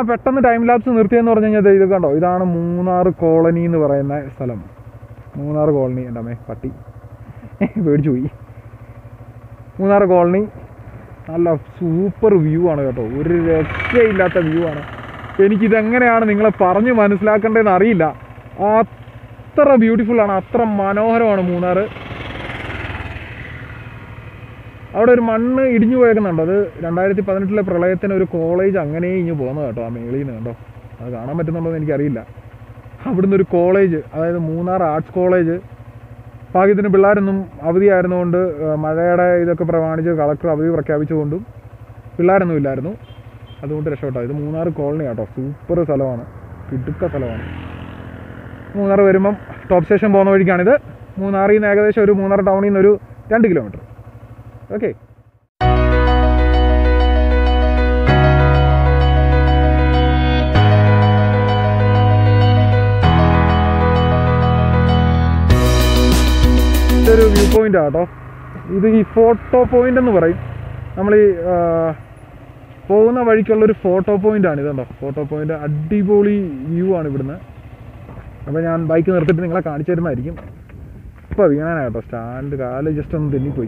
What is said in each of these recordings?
ഞാൻ പെട്ടെന്ന് time lapse നിർത്തിയെന്ന് പറഞ്ഞു കഴിഞ്ഞാൽ ദേ ഇത് കണ്ടോ ഇതാണ് മൂന്നാർ കോളനി എന്ന് പറയുന്ന സ്ഥലം മൂന്നാർ കോളനി എൻ്റെ അമ്മേ പട്ടി പേടിച്ചു പോയി മൂന്നാർ കോളനി നല്ല സൂപ്പർ വ്യൂ ആണ് കേട്ടോ ഒരു രക്ഷയില്ലാത്ത വ്യൂ ആണ് എനിക്കിതെങ്ങനെയാണ് നിങ്ങളെ പറഞ്ഞ് മനസ്സിലാക്കേണ്ടതെന്ന് അറിയില്ല അത്ര ബ്യൂട്ടിഫുൾ ആണ് അത്ര മനോഹരമാണ് മൂന്നാർ അവിടെ ഒരു മണ്ണ് ഇടിഞ്ഞു പോയേക്കുന്നുണ്ട് അത് രണ്ടായിരത്തി പതിനെട്ടിലെ പ്രളയത്തിന് ഒരു കോളേജ് അങ്ങനെ ഇഞ്ഞു പോകുന്നത് കേട്ടോ ആ മേളിൽ നിന്ന് കണ്ടോ അത് കാണാൻ പറ്റുന്നുണ്ടോ എന്ന് എനിക്കറിയില്ല അവിടുന്ന് ഒരു കോളേജ് അതായത് മൂന്നാർ ആർട്സ് കോളേജ് ഭാഗ്യത്തിന് പിള്ളേരൊന്നും അവധിയായിരുന്നുകൊണ്ട് ആ, മഴയുടെ ഇതൊക്കെ പ്രമാണിച്ച് കളക്ടർ അവധി പ്രഖ്യാപിച്ചുകൊണ്ടും പിള്ളേരൊന്നും ഇല്ലായിരുന്നു അതുകൊണ്ട് രക്ഷപ്പെട്ടോ ഇത് മൂന്നാർ കോളനി കേട്ടോ സൂപ്പർ സ്ഥലമാണ് കിടുക്ക സ്ഥലമാണ് മൂന്നാർ വരുമ്പം ടോപ്പ് സ്റ്റേഷൻ പോകുന്ന വഴിക്കാണിത് മൂന്നാറിൽ നിന്ന് ഏകദേശം ഒരു മൂന്നാർ ടൗണിൽ നിന്ന് ഒരു രണ്ട് കിലോമീറ്റർ ഓക്കെ ഇതൊരു വ്യൂ പോയിന്റ് ആട്ടോ ഇത് ഈ ഫോട്ടോ പോയിന്റ് എന്ന് പറയും നമ്മൾ ഈ ആ, പോകുന്ന വഴിക്കുള്ളൊരു ഫോട്ടോ പോയിന്റ് ആണ് ഇതുണ്ടോ ഫോട്ടോ പോയിന്റ് അടിപൊളി വ്യൂ ആണ് ഇവിടുന്ന് അപ്പോൾ ഞാൻ ബൈക്ക് നിർത്തിയിട്ട് നിങ്ങളെ കാണിച്ചു തരുന്നതായിരിക്കും ഇപ്പോൾ വീണാനാ കേട്ടോ സ്റ്റാൻഡ് കാല് ജസ്റ്റ് ഒന്ന് തെന്നിപ്പോയി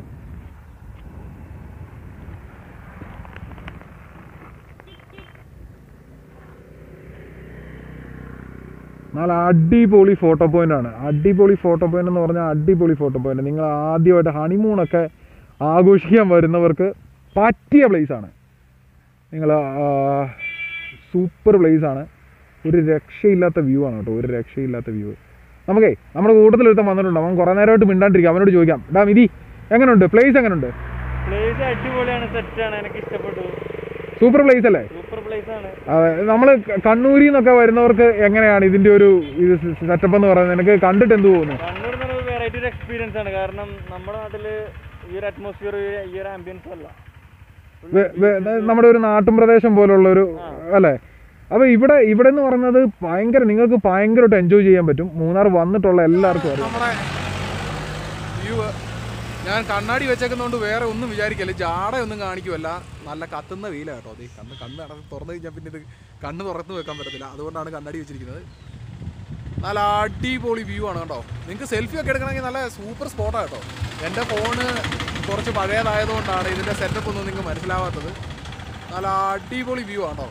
നല്ല അടിപൊളി ഫോട്ടോ പോയിന്റ് ആണ് അടിപൊളി ഫോട്ടോ പോയിന്റ് എന്ന് പറഞ്ഞാൽ അടിപൊളി ഫോട്ടോ പോയിന്റ് നിങ്ങൾ ആദ്യമായിട്ട് ഹണിമൂണൊക്കെ ആഘോഷിക്കാൻ വരുന്നവർക്ക് പറ്റിയ place ആണ് നിങ്ങൾ സൂപ്പർ പ്ലേസ് ആണ് ഒരു രക്ഷയില്ലാത്ത വ്യൂ ആണ് കേട്ടോ ഒരു രക്ഷയില്ലാത്ത വ്യൂ നമുക്കേ നമ്മുടെ കൂട്ടത്തിൽ ഒരുത്തം വന്നിട്ടുണ്ട് അവൻ കുറേ നേരമായിട്ട് മിണ്ടാണ്ടിരിക്കും അവനോട് ചോദിക്കാം ഡാ മിതി എങ്ങനെയുണ്ട് പ്ലേസ് എങ്ങനെയുണ്ട് പ്ലേസ് അടിപൊളിയാണ് സെറ്റാണ് എനിക്ക് ഇഷ്ടപ്പെട്ടു സൂപ്പർ പ്ലേസ് അല്ലേ സൂപ്പർ പ്ലേസ് ആണ് നമ്മൾ കണ്ണൂരിൽ നിന്നൊക്കെ വരുന്നവർക്ക് എങ്ങനെയാണ് ഇതിന്റെ ഒരു ഇത് സെറ്റപ്പ് എന്ന് പറയുന്നത് എനിക്ക് കണ്ടിട്ട് എന്ത് തോന്നുന്നു കണ്ണൂർ എന്ന് പറയുന്നത് വെറൈറ്റി ഒരു എക്സ്പീരിയൻസ് ആണ് കാരണം നമ്മുടെ നാട്ടില് ഈ ഒരു അറ്റ്മോസ്ഫിയർ ഈ ഒരു ആംബിയൻസ് അല്ല വെ- വെ- നമ്മുടെ ഒരു നാട്ടും പ്രദേശം പോലുള്ള ഒരു അല്ലേ അപ്പൊ ഇവിടെ ഇവിടെ എന്ന് പറയുന്നത് ഭയങ്കര നിങ്ങൾക്ക് ഭയങ്കരമായിട്ട് എൻജോയ് ചെയ്യാൻ പറ്റും മൂന്നാർ വന്നിട്ടുള്ള എല്ലാവർക്കും അറിയാം നമ്മുടെ വ്യൂ ഞാൻ കണ്ണാടി വെച്ചേക്കുന്നതുകൊണ്ട് വേറെ ഒന്നും വിചാരിക്കല്ല ജാടയൊന്നും കാണിക്കുമല്ല നല്ല കത്തുന്ന വെയില കേട്ടോ അതെ കണ്ണ് കണ്ണ് അടച്ച് തുറന്നു കഴിഞ്ഞാൽ പിന്നെ ഇത് കണ്ണ് തുറന്ന് വെക്കാൻ പറ്റത്തില്ല അതുകൊണ്ടാണ് കണ്ണാടി വെച്ചിരിക്കുന്നത് നല്ല അടിപൊളി വ്യൂ ആണ് കേട്ടോ നിങ്ങൾക്ക് സെൽഫി ഒക്കെ എടുക്കണമെങ്കിൽ നല്ല സൂപ്പർ സ്പോട്ടാണ് കേട്ടോ എൻ്റെ ഫോണ് കുറച്ച് പഴയതായതുകൊണ്ടാണ് ഇതിൻ്റെ സെറ്റപ്പ് ഒന്നും നിങ്ങൾക്ക് മനസ്സിലാവാത്തത് നല്ല അടിപൊളി വ്യൂ ആണ് കേട്ടോ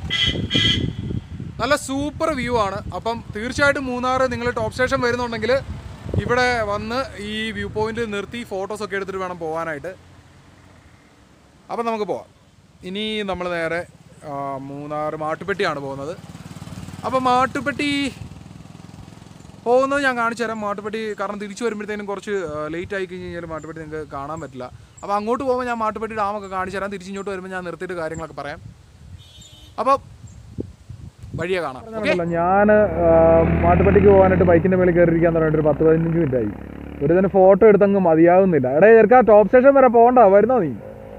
നല്ല സൂപ്പർ വ്യൂ ആണ് അപ്പം തീർച്ചയായിട്ടും മൂന്നാർ നിങ്ങൾ ടോപ്പ് സ്റ്റേഷൻ വരുന്നുണ്ടെങ്കിൽ ഇവിടെ വന്ന് ഈ വ്യൂ പോയിന്റ് നിർത്തി ഫോട്ടോസ് ഒക്കെ എടുത്തിട്ട് വേണം പോകാനായിട്ട് അപ്പം നമുക്ക് പോവാം ഇനി നമ്മൾ നേരെ ആ, മൂന്നാർ മാട്ടുപ്പെട്ടിയാണ് പോകുന്നത് അപ്പം മാട്ടുപ്പെട്ടി പോകുന്നത് ഞാൻ കാണിച്ചു തരാം മാട്ടുപ്പെട്ടി കാരണം തിരിച്ചു വരുമ്പോഴത്തേനും കുറച്ച് ലേറ്റ് ആയി കഴിഞ്ഞ് കഴിഞ്ഞാൽ മാട്ടുപ്പെട്ടി നിങ്ങൾക്ക് കാണാൻ പറ്റില്ല അപ്പോൾ അങ്ങോട്ട് പോകുമ്പോൾ ഞാൻ മാട്ടുപ്പെട്ടി ഡാമൊക്കെ കാണിച്ചു തരാം തിരിച്ചിങ്ങോട്ട് വരുമ്പോൾ ഞാൻ നിർത്തിയിട്ട് കാര്യങ്ങളൊക്കെ പറയാം അപ്പോൾ വഴിയെ കാണാം ഓക്കെ പറഞ്ഞല്ലോ, ഞാന് ആ, മാട്ടുപ്പെട്ടിക്ക് പോകാനായിട്ട് ബൈക്കിന്റെ മേളിൽ കയറിയിരിക്കാൻ തുടങ്ങിയിട്ട് ഒരു പത്ത് പതിനഞ്ച് മിനിറ്റ് ആയി ഒരു തന്നെ ഫോട്ടോ എടുത്തങ്ങ് മതിയാവുന്നില്ല എടേ ചെറുക്കാ ടോപ്പ് സ്റ്റേഷൻ വരെ പോകണ്ട വരുന്നോ നീ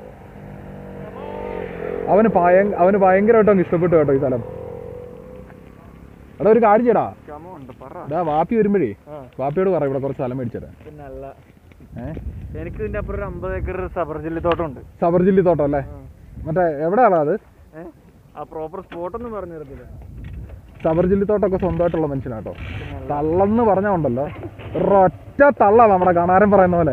അവന് ഭയ അവന് ഭയങ്കരമായിട്ട് അങ്ങ് ഇഷ്ടപ്പെട്ടു കേട്ടോ ഈ സ്ഥലം എടാ ഒരു കാര്യം ചെയ്യടാ ഉണ്ട് പറ എടാ വാപ്പി വരുമ്പോഴേ ആ. വാപ്പിയോട് പറ ഇവിടെ കുറച്ച് സ്ഥലം മേടിച്ചേരാ പിന്നെ അല്ല ഏഹ് എനിക്ക് ഇതിന്റെ അപ്പുറം ഒരു അമ്പത് ഏക്കർ സബർ ജില്ലി തോട്ടമുണ്ട് സബർ ജില്ലി തോട്ടം അല്ലേ മറ്റേ എവിടെയാണോ അത് ഏ ആ പ്രോപ്പർ സ്പോട്ട് ഒന്നും പറഞ്ഞു തരത്തില്ല സബർ ജില്ലി തോട്ടമൊക്കെ സ്വന്തമായിട്ടുള്ള മനുഷ്യനാട്ടോ തള്ളെന്ന് പറഞ്ഞാ ഉണ്ടല്ലോ ഒരൊറ്റ തള്ള നമ്മുടെ കണാരൻ പറയുന്ന പോലെ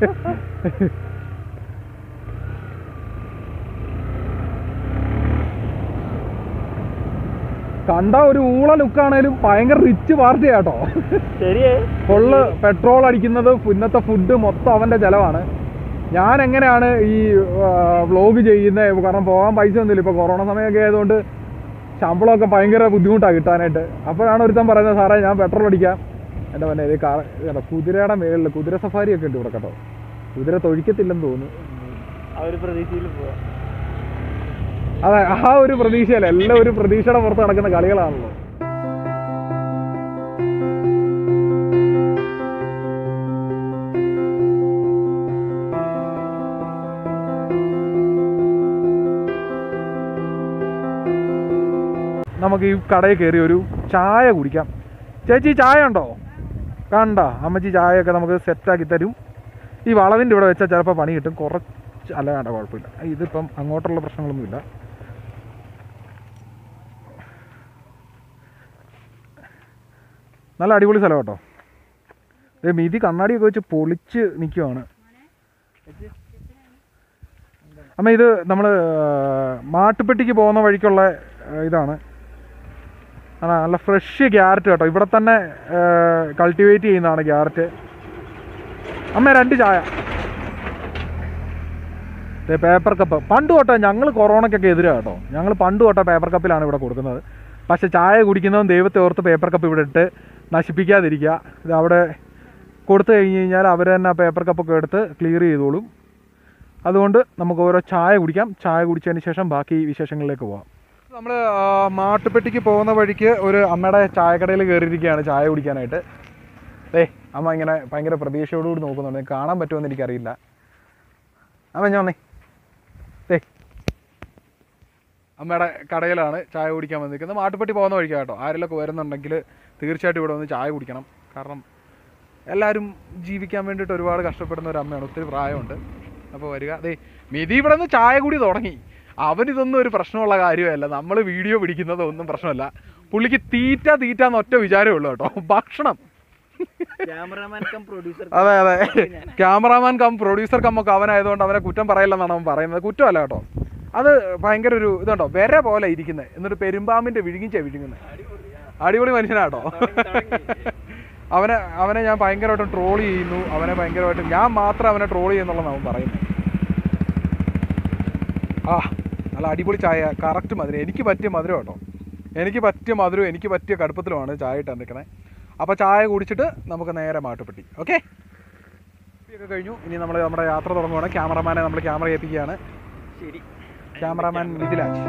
കണ്ട ഒരു ഊള ലുക്കാണേലും ഭയങ്കര റിച്ച് പാർട്ടി ആട്ടോ ശരിയേ ഫുള്ള് പെട്രോൾ അടിക്കുന്നത് ഇന്നത്തെ ഫുഡ് മൊത്തം അവന്റെ ചെലവാണ് ഞാൻ എങ്ങനെയാണ് ഈ വ്ലോഗ് ചെയ്യുന്നത് കാരണം പോകാൻ പൈസ ഒന്നുമില്ല ഇപ്പോൾ കൊറോണ സമയമൊക്കെ ആയതുകൊണ്ട് ശമ്പളമൊക്കെ ഭയങ്കര ബുദ്ധിമുട്ടാണ് കിട്ടാനായിട്ട് അപ്പോഴാണ് ഒരുത്തൻ പറയുന്നത് സാറേ ഞാൻ പെട്രോൾ അടിക്കാം എൻ്റെ പിന്നെ ഇത് കാർ ഇതാ, കുതിരയുടെ മേളിൽ കുതിര സഫാരി ഒക്കെ ഉണ്ട് ഇവിടെ കേട്ടോ കുതിര തൊഴിക്കത്തില്ലെന്ന് തോന്നുന്നു ആ ഒരു പ്രതീക്ഷയിൽ പോവാ അതെ ആ ഒരു പ്രതീക്ഷയല്ല എല്ലാം ഒരു പ്രതീക്ഷയുടെ പുറത്ത് നടക്കുന്ന കളികളാണല്ലോ നമുക്ക് ഈ കടയിൽ കയറി ഒരു ചായ കുടിക്കാം ചേച്ചി ചായ ഉണ്ടോ കണ്ട അമ്മച്ചി ചായയൊക്കെ നമുക്ക് സെറ്റാക്കി തരും ഈ വളവിൻ്റെ ഇവിടെ വെച്ചാൽ ചിലപ്പോൾ പണി കിട്ടും കുറച്ച് അല്ല വേണ്ട കുഴപ്പമില്ല ഇതിപ്പം അങ്ങോട്ടുള്ള പ്രശ്നങ്ങളൊന്നുമില്ല നല്ല അടിപൊളി സ്ഥലം കേട്ടോ ഏ മീതി കണ്ണാടിയൊക്കെ വെച്ച് പൊളിച്ച് നിൽക്കുവാണ് അമ്മ ഇത് നമ്മൾ മാട്ടുപ്പെട്ടിക്ക് പോകുന്ന വഴിക്കുള്ള ആ, ഇതാണ് ആ നല്ല ഫ്രഷ് ക്യാരറ്റ് കേട്ടോ ഇവിടെ തന്നെ കൾട്ടിവേറ്റ് ചെയ്യുന്നതാണ് ക്യാരറ്റ് അമ്മ രണ്ട് ചായ ദേ പേപ്പർ കപ്പ് പണ്ട് തൊട്ടേ ഞങ്ങൾ കൊറോണയ്ക്കൊക്കെ എതിരാ കേട്ടോ ഞങ്ങൾ പണ്ട് തൊട്ടേ പേപ്പർ കപ്പിലാണ് ഇവിടെ കൊടുക്കുന്നത് പക്ഷേ ചായ കുടിക്കുന്നതും ദൈവത്തെ ഓർത്ത് പേപ്പർ കപ്പ് ഇവിടെ ഇട്ട് നശിപ്പിക്കാതിരിക്കുക ഇത് അവിടെ കൊടുത്തു കഴിഞ്ഞ് കഴിഞ്ഞാൽ അവർ തന്നെ ആ പേപ്പർ കപ്പൊക്കെ എടുത്ത് ക്ലിയർ ചെയ്തോളും അതുകൊണ്ട് നമുക്ക് ഓരോ ചായ കുടിക്കാം ചായ കുടിച്ചതിന് ശേഷം ബാക്കി വിശേഷങ്ങളിലേക്ക് പോവാം നമ്മൾ മാട്ടുപ്പെട്ടിക്ക് പോകുന്ന വഴിക്ക് ഒരു അമ്മയുടെ ചായക്കടയിൽ കയറിയിരിക്കുകയാണ് ചായ കുടിക്കാനായിട്ട് ഏ അമ്മ ഇങ്ങനെ ഭയങ്കര പ്രതീക്ഷയോടുകൂടി നോക്കുന്നുണ്ട് കാണാൻ പറ്റുമെന്ന് എനിക്കറിയില്ല അമ്മ ഞാൻ വന്നേ ഏ അമ്മയുടെ കടയിലാണ് ചായ കുടിക്കാൻ വന്നിരിക്കുന്നത് മാട്ടുപ്പെട്ടി പോകുന്ന വഴിക്കാണ് കേട്ടോ ആരെങ്കിലൊക്കെ വരുന്നുണ്ടെങ്കിൽ തീർച്ചയായിട്ടും ഇവിടെ വന്ന് ചായ കുടിക്കണം കാരണം എല്ലാവരും ജീവിക്കാൻ വേണ്ടിയിട്ട് ഒരുപാട് കഷ്ടപ്പെടുന്ന ഒരു അമ്മയാണ് ഒത്തിരി പ്രായമുണ്ട് അപ്പോൾ വരിക അതെ മിതി ഇവിടെ നിന്ന് ചായ കൂടി തുടങ്ങി അവനിതൊന്നും ഒരു പ്രശ്നമുള്ള കാര്യമല്ല നമ്മൾ വീഡിയോ പിടിക്കുന്നത് ഒന്നും പ്രശ്നമല്ല പുള്ളിക്ക് തീറ്റ തീറ്റ എന്ന് ഒറ്റ വിചാരമേ ഉള്ളൂ കേട്ടോ ഭക്ഷണം ക്യാമറാമാൻ കം പ്രൊഡ്യൂസർ അതെ അതെ ക്യാമറാമാൻ കം പ്രൊഡ്യൂസർ കം ഒക്കെ അവനായതുകൊണ്ട് അവനെ കുറ്റം പറയില്ലെന്നാണ് അവൻ പറയുന്നത് കുറ്റമല്ല കേട്ടോ അത് ഭയങ്കര ഒരു ഇതുണ്ടോ വിര പോലെ ഇരിക്കുന്നത് എന്നിട്ട് പെരുമ്പാമ്പിന്റെ വിഴുങ്ങിച്ച വിഴുങ്ങുന്നത് അടിപൊളി മനുഷ്യനാട്ടോ അവനെ അവനെ ഞാൻ ഭയങ്കരമായിട്ടും ട്രോൾ ചെയ്യുന്നു അവനെ ഭയങ്കരമായിട്ടും ഞാൻ മാത്രം അവനെ ട്രോൾ ചെയ്യുന്നുള്ളതാണ് അവൻ പറയുന്നത് ആ നല്ല അടിപൊളി ചായ കറക്റ്റ് മധുരം എനിക്ക് പറ്റിയ മധുരം കേട്ടോ എനിക്ക് പറ്റിയ മധുരം എനിക്ക് പറ്റിയ കടുപ്പത്തിലുമാണ് ചായ ഇട്ട് നിൽക്കണേ അപ്പോൾ ചായ കുടിച്ചിട്ട് നമുക്ക് നേരെ മാട്ടുപ്പെട്ടി ഓക്കെ ഒക്കെ കഴിഞ്ഞു ഇനി നമ്മൾ നമ്മുടെ യാത്ര തുടങ്ങുവാണ് ക്യാമറമാനെ നമ്മൾ ക്യാമറ ഏൽപ്പിക്കുകയാണ് ശരി ക്യാമറാമാൻ മിഥിലാജ്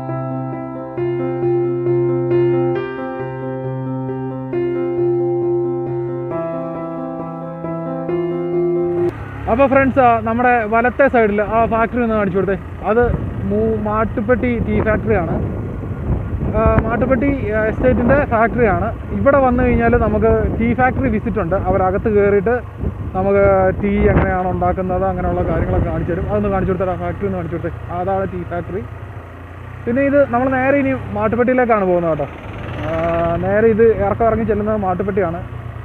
അപ്പോൾ ഫ്രണ്ട്സ് നമ്മുടെ വലത്തെ സൈഡിൽ ആ ഫാക്ടറി ഒന്ന് കാണിച്ചു കൊടുത്തേ അത് മൂ മാട്ടുപ്പെട്ടി ടീ ഫാക്ടറിയാണ് ആ, മാട്ടുപ്പെട്ടി എസ്റ്റേറ്റിൻ്റെ ഫാക്ടറിയാണ് ഇവിടെ വന്നു കഴിഞ്ഞാൽ നമുക്ക് ടീ ഫാക്ടറി വിസിറ്റ് ഉണ്ട് അവരകത്ത് കയറിയിട്ട് നമുക്ക് ടീ എങ്ങനെയാണ് ഉണ്ടാക്കുന്നത് അങ്ങനെയുള്ള കാര്യങ്ങളൊക്കെ കാണിച്ചു തരും അതൊന്ന് കാണിച്ചു കൊടുത്തരാ ഫാക്ടറി ഒന്ന് കാണിച്ചു കൊടുത്തേ അതാണ് ടീ ഫാക്ടറി പിന്നെ ഇത് നമ്മൾ നേരെ ഇനി മാട്ടുപ്പെട്ടിയിലേക്കാണ് പോകുന്നത് കേട്ടോ ആ, നേരെ ഇത് ഇറക്കം ഇറങ്ങി ചെല്ലുന്നത് മാട്ടുപ്പെട്ടിയാണ്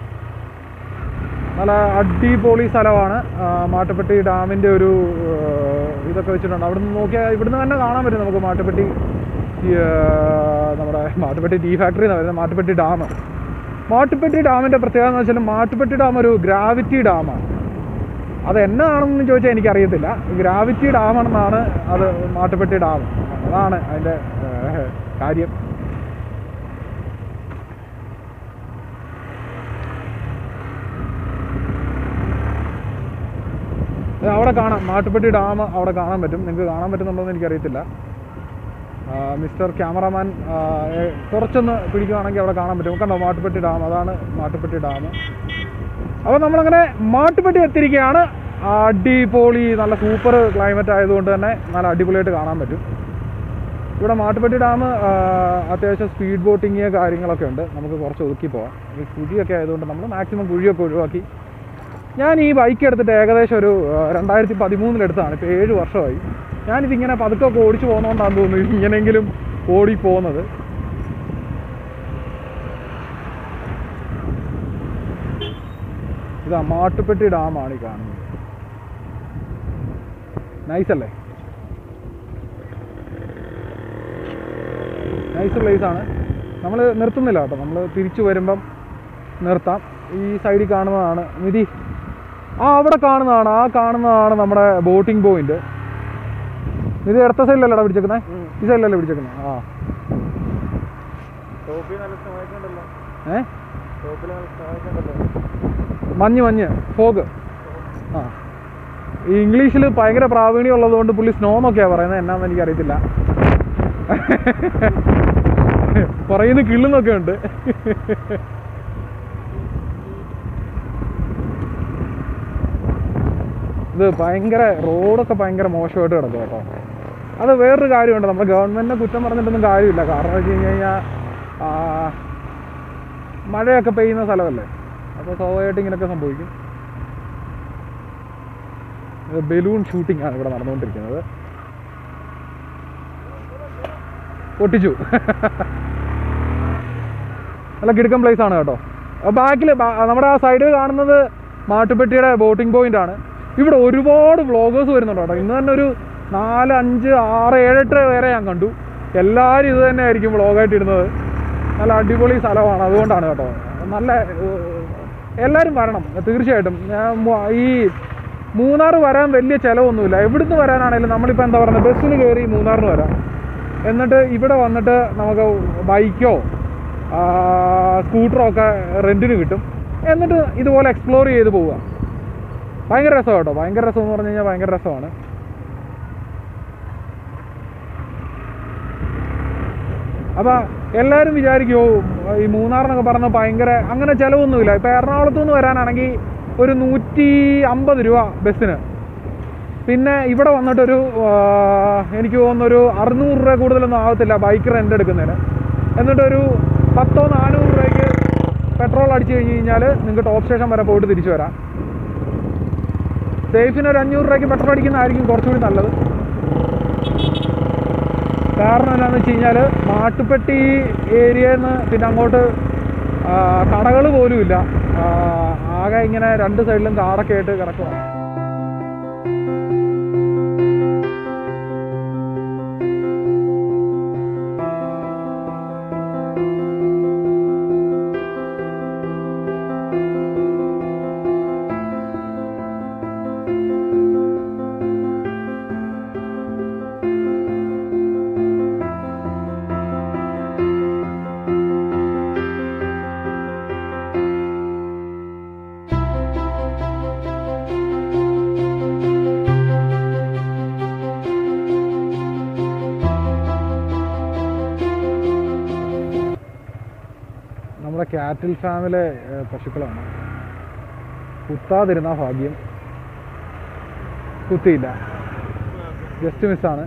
നല്ല അടിപൊളി സ്ഥലമാണ് ആ, മാട്ടുപ്പെട്ടി ഡാമിൻ്റെ ഒരു ആ, ഇതൊക്കെ വെച്ചിട്ടുണ്ട് അവിടുന്ന് നോക്കിയാൽ ഇവിടുന്ന് തന്നെ കാണാൻ പറ്റും നമുക്ക് മാട്ടുപ്പെട്ടി ഈ, ആ, നമ്മുടെ മാട്ടുപ്പെട്ടി ടീ ഫാക്ടറി എന്ന് പറയുന്നത് മാട്ടുപ്പെട്ടി ഡാം മാട്ടുപ്പെട്ടി ഡാമിൻ്റെ പ്രത്യേകത എന്ന് വെച്ചാൽ മാട്ടുപ്പെട്ടി ഡാം ഒരു ഗ്രാവിറ്റി ഡാമാണ് അത് എന്നാണെന്ന് ചോദിച്ചാൽ എനിക്കറിയത്തില്ല ഗ്രാവിറ്റി ഡാമാണെന്നാണ് അത് മാട്ടുപ്പെട്ടി ഡാം അതാണ് അതിൻ്റെ ആ, കാര്യം ഇത് അവിടെ കാണാം മാട്ടുപ്പെട്ടി ഡാം അവിടെ കാണാൻ പറ്റും നിങ്ങൾക്ക് കാണാൻ പറ്റുന്നുണ്ടോ എന്ന് എനിക്കറിയത്തില്ല ആ, മിസ്റ്റർ ക്യാമറാമാൻ ആ, ഏ, കുറച്ചൊന്ന് പിടിക്കുകയാണെങ്കിൽ അവിടെ കാണാൻ പറ്റും കണ്ടോ മാട്ടുപ്പെട്ടി ഡാം അതാണ് മാട്ടുപ്പെട്ടി ഡാം അപ്പോൾ നമ്മളങ്ങനെ മാട്ടുപ്പെട്ടി എത്തിയിരിക്കുകയാണ് അടിപൊളി നല്ല സൂപ്പർ ക്ലൈമറ്റ് ആയതുകൊണ്ട് തന്നെ നല്ല അടിപൊളിയായിട്ട് കാണാൻ പറ്റും ഇവിടെ മാട്ടുപ്പെട്ടി ഡാം അത്യാവശ്യം സ്പീഡ് ബോട്ടിങ് കാര്യങ്ങളൊക്കെ ഉണ്ട് നമുക്ക് കുറച്ച് ഒതുക്കി പോവാം ഈ കുഴിയൊക്കെ ആയതുകൊണ്ട് നമ്മൾ മാക്സിമം കുഴിയൊക്കെ ഒഴിവാക്കി ഞാൻ ഈ ബൈക്ക് എടുത്തിട്ട് ഏകദേശം ഒരു ആ, രണ്ടായിരത്തി പതിമൂന്നിലെടുത്താണ് ഇപ്പോൾ ഏഴ് വർഷമായി ഞാനിതിങ്ങനെ പതുക്കെ ഓടിച്ചു പോകുന്നതുകൊണ്ടാണെന്ന് തോന്നുന്നു ഇങ്ങനെയെങ്കിലും ഓടി പോകുന്നത് ഇത് മാട്ടുപ്പെട്ടി ഡാമാണ് ഈ കാണുന്നത് നൈസ് അല്ലേ നൈസ് പ്ലേസ് ആണ് നമ്മൾ നിർത്തുന്നില്ല കേട്ടോ നമ്മൾ തിരിച്ചു വരുമ്പം നിർത്താം ഈ സൈഡിൽ കാണുന്നതാണ് നിധി ആ അവിടെ കാണുന്നതാണ് ആ കാണുന്നതാണ് നമ്മുടെ ബോട്ടിംഗ് പോയിന്റ് നിധി അടുത്ത സൈഡിലല്ലടാ പിടിച്ചേക്കുന്നത് ഈ സൈഡിലല്ലേ പിടിച്ചേക്കുന്നത് ആ ടോപ്പിൽ നല്ല സഹായിക്കണ്ടല്ലോ ഏ ടോപ്പിൽ നല്ല സഹായിക്കണ്ടല്ലോ മഞ്ഞ് മഞ്ഞ് ഫോഗ് ആ ഈ ഇംഗ്ലീഷിൽ ഭയങ്കര പ്രാവീണ്യം ഉള്ളതുകൊണ്ട് പുള്ളി സ്നോ എന്നൊക്കെയാണ് പറയുന്നത് എന്നാന്ന് എനിക്കറിയത്തില്ല പറയുന്ന കിള്ളുന്നൊക്കെ ഉണ്ട് ഇത് ഭയങ്കര റോഡൊക്കെ ഭയങ്കര മോശമായിട്ട് കിടക്കും കേട്ടോ അത് വേറൊരു കാര്യമുണ്ട് നമ്മുടെ ഗവൺമെൻറ്റിനെ കുറ്റം പറഞ്ഞിട്ടൊന്നും കാര്യമില്ല കാരണം വെച്ച് കഴിഞ്ഞ് കഴിഞ്ഞാൽ ആ, മഴയൊക്കെ പെയ്യുന്ന സ്ഥലമല്ലേ അപ്പോൾ സ്വാഭാവികമായിട്ട് ഇങ്ങനെയൊക്കെ സംഭവിക്കും ഇത് ബലൂൺ ഷൂട്ടിംഗ് ആണ് ഇവിടെ നടന്നുകൊണ്ടിരിക്കുന്നത് പൊട്ടിച്ചു നല്ല കിടുക്കൻ പ്ലേസ് ആണ് കേട്ടോ ബാക്കിൽ നമ്മുടെ ആ സൈഡിൽ കാണുന്നത് മാട്ടുപ്പെട്ടിയുടെ ബോട്ടിംഗ് പോയിന്റ് ആണ് ഇവിടെ ഒരുപാട് വ്ളോഗേഴ്സ് വരുന്നുണ്ട് കേട്ടോ ഇന്ന് തന്നെ ഒരു നാല് അഞ്ച് ആറ് ഏഴെട്ട് പേരെ ഞാൻ കണ്ടു എല്ലാവരും ഇത് തന്നെ ആയിരിക്കും വ്ളോഗായിട്ട് ഇടുന്നത് നല്ല അടിപൊളി സ്ഥലമാണ് അതുകൊണ്ടാണ് കേട്ടോ നല്ല ഏഹ്, എല്ലാവരും വരണം തീർച്ചയായിട്ടും ഞാൻ മു- ഈ മൂന്നാർ വരാൻ വലിയ ചിലവൊന്നുമില്ല എവിടുന്ന് വരാനാണെങ്കിലും നമ്മളിപ്പോൾ എന്താ പറയുന്നത് ബസ്സിന് കയറി മൂന്നാറിന് വരാം എന്നിട്ട് ഇവിടെ വന്നിട്ട് നമുക്ക് ബൈക്കോ സ്കൂട്ടറോ ഒക്കെ റെൻറ്റിന് കിട്ടും എന്നിട്ട് ഇതുപോലെ എക്സ്പ്ലോർ ചെയ്ത് പോവുക ഭയങ്കര രസമാണ് കേട്ടോ ഭയങ്കര രസം എന്ന് പറഞ്ഞു കഴിഞ്ഞാൽ ഭയങ്കര രസമാണ് അപ്പോൾ എല്ലാവരും വിചാരിക്കുമോ ഈ മൂന്നാറിനൊക്കെ പറഞ്ഞ ഭയങ്കര അങ്ങനെ ചിലവൊന്നുമില്ല ഇപ്പോൾ എറണാകുളത്ത് നിന്ന് വരാനാണെങ്കിൽ ഒരു നൂറ്റി അമ്പത് രൂപ ബസ്സിന് പിന്നെ ഇവിടെ വന്നിട്ടൊരു ആ, എനിക്ക് തോന്നുന്നൊരു അറുന്നൂറ് രൂപ കൂടുതലൊന്നും ആവത്തില്ല ബൈക്ക് റെൻ്റ് എടുക്കുന്നതിന് എന്നിട്ടൊരു പത്തോ നാനൂറ് രൂപയ്ക്ക് പെട്രോൾ അടിച്ചു കഴിഞ്ഞ് കഴിഞ്ഞാൽ നിങ്ങൾക്ക് ടോപ്പ് സ്റ്റേഷൻ വരെ പോയിട്ട് തിരിച്ചു വരാം സേഫിന് ഒരു അഞ്ഞൂറ് രൂപയ്ക്ക് പെട്രോൾ അടിക്കുന്നതായിരിക്കും കുറച്ചുകൂടി നല്ലത് കാരണം എന്താണെന്ന് വെച്ച് കഴിഞ്ഞാൽ മാട്ടുപ്പെട്ടി ഏരിയയിൽ നിന്ന് പിന്നെ അങ്ങോട്ട് കടകൾ പോലുമില്ല ആ, ആകെ ഇങ്ങനെ രണ്ട് സൈഡിലും കാടൊക്കെ ആയിട്ട് കിടക്കുക നമ്മുടെ കാറ്റിൽ ഫാമിലെ ഏഹ്, പശുക്കളാണ് കുത്താതിരുന്ന ഭാഗ്യം കുത്തിയില്ല ജസ്റ്റ് മിസ്സാണ്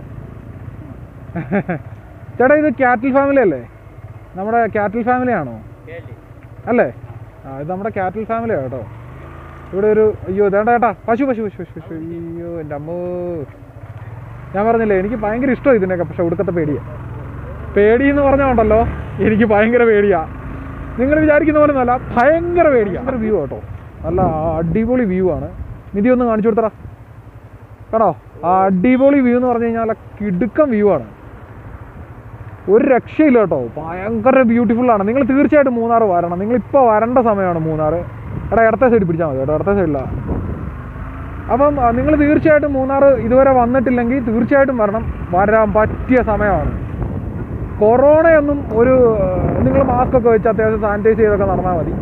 ചേട്ടാ ഇത് കാറ്റിൽ ഫാമിലി അല്ലേ നമ്മുടെ കാറ്റിൽ ഫാമിലി ആണോ അല്ലേ ആ ഇത് നമ്മുടെ കാറ്റിൽ ഫാമിലിയാണ് കേട്ടോ ഇവിടെ ഒരു അയ്യോ ഇതേണ്ട ചേട്ടാ പശു പശു പശു പശു പശു അയ്യോ എൻ്റെ അമ്മോ ഞാൻ പറഞ്ഞില്ലേ എനിക്ക് ഭയങ്കര ഇഷ്ടമാണ് ഇതിൻ്റെയൊക്കെ പക്ഷെ ഒടുക്കത്തെ പേടിയാണ് പേടി എന്ന് പറഞ്ഞാൽ ഉണ്ടല്ലോ എനിക്ക് ഭയങ്കര പേടിയാ നിങ്ങൾ വിചാരിക്കുന്ന പോലെ ഒന്നുമല്ല ഭയങ്കര പേടിയാ ഭയങ്കര വ്യൂ കേട്ടോ നല്ല അടിപൊളി വ്യൂ ആണ് നിധി ഒന്ന് കാണിച്ചു കൊടുത്തടാ കേട്ടോ ആ അടിപൊളി വ്യൂ എന്ന് പറഞ്ഞു കഴിഞ്ഞാൽ നല്ല കിടുക്കം വ്യൂ ആണ് ഒരു രക്ഷയില്ല കേട്ടോ ഭയങ്കര ബ്യൂട്ടിഫുൾ ആണ് നിങ്ങൾ തീർച്ചയായിട്ടും മൂന്നാർ വരണം നിങ്ങൾ ഇപ്പോൾ വരേണ്ട സമയമാണ് മൂന്നാർ എടാ ഇടത്തെ സൈഡിൽ പിടിച്ചാൽ മതി കേട്ടോ ഇടത്തെ സൈഡിലാണ് അപ്പം നിങ്ങൾ തീർച്ചയായിട്ടും മൂന്നാർ ഇതുവരെ വന്നിട്ടില്ലെങ്കിൽ തീർച്ചയായിട്ടും വരണം വരാൻ പറ്റിയ സമയമാണ് കൊറോണയൊന്നും ഒരു നിങ്ങൾ മാസ്ക് ഒക്കെ വെച്ച് അത്യാവശ്യം സാനിറ്റൈസ് ചെയ്തൊക്കെ നടന്നാൽ മതി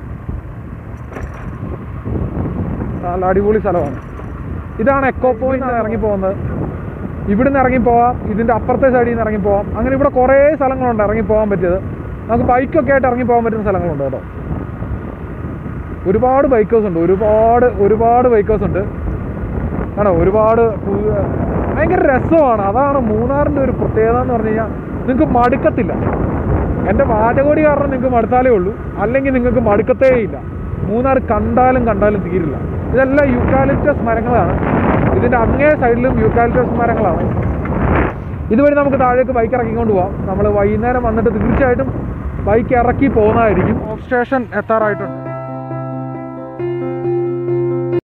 നല്ല അടിപൊളി സ്ഥലമാണ് ഇതാണ് എക്കോ പോയിന്റ് ഇറങ്ങി പോകുന്നത് ഇവിടുന്ന് ഇറങ്ങി പോവാം ഇതിൻ്റെ അപ്പുറത്തെ സൈഡിൽ നിന്ന് ഇറങ്ങി പോവാം അങ്ങനെ ഇവിടെ കുറേ സ്ഥലങ്ങളുണ്ട് ഇറങ്ങി പോകാൻ പറ്റിയത് നമുക്ക് ബൈക്കൊക്കെ ആയിട്ട് ഇറങ്ങി പോകാൻ പറ്റുന്ന സ്ഥലങ്ങളുണ്ട് കേട്ടോ ഒരുപാട് ബൈക്കേഴ്സ് ഉണ്ട് ഒരുപാട് ഒരുപാട് ബൈക്കേഴ്സ് ഉണ്ട് ആണോ ഒരുപാട് പു- ഭയങ്കര രസമാണ് അതാണ് മൂന്നാറിൻ്റെ ഒരു പ്രത്യേകത എന്ന് പറഞ്ഞു കഴിഞ്ഞാൽ നിങ്ങൾക്ക് മടുക്കത്തില്ല എൻ്റെ വാചകോടി കാരണം നിങ്ങൾക്ക് മടുത്താലേ ഉള്ളൂ അല്ലെങ്കിൽ നിങ്ങൾക്ക് മടുക്കത്തേ ഇല്ല മൂന്നാർ കണ്ടാലും കണ്ടാലും തീരില്ല ഇതെല്ലാം യൂക്കാലിപ്റ്റസ് മരങ്ങളാണ് ഇതിൻ്റെ അങ്ങേ സൈഡിലും യൂക്കാലിപ്റ്റസ് മരങ്ങളാണ് ഇതുവഴി നമുക്ക് താഴേക്ക് ബൈക്ക് ഇറക്കിക്കൊണ്ട് പോവാം നമ്മൾ വൈകുന്നേരം വന്നിട്ട് തീർച്ചയായിട്ടും ബൈക്ക് ഇറക്കി പോകുന്നതായിരിക്കും ഓഫ് സ്റ്റേഷൻ എത്താറായിട്ടുണ്ട്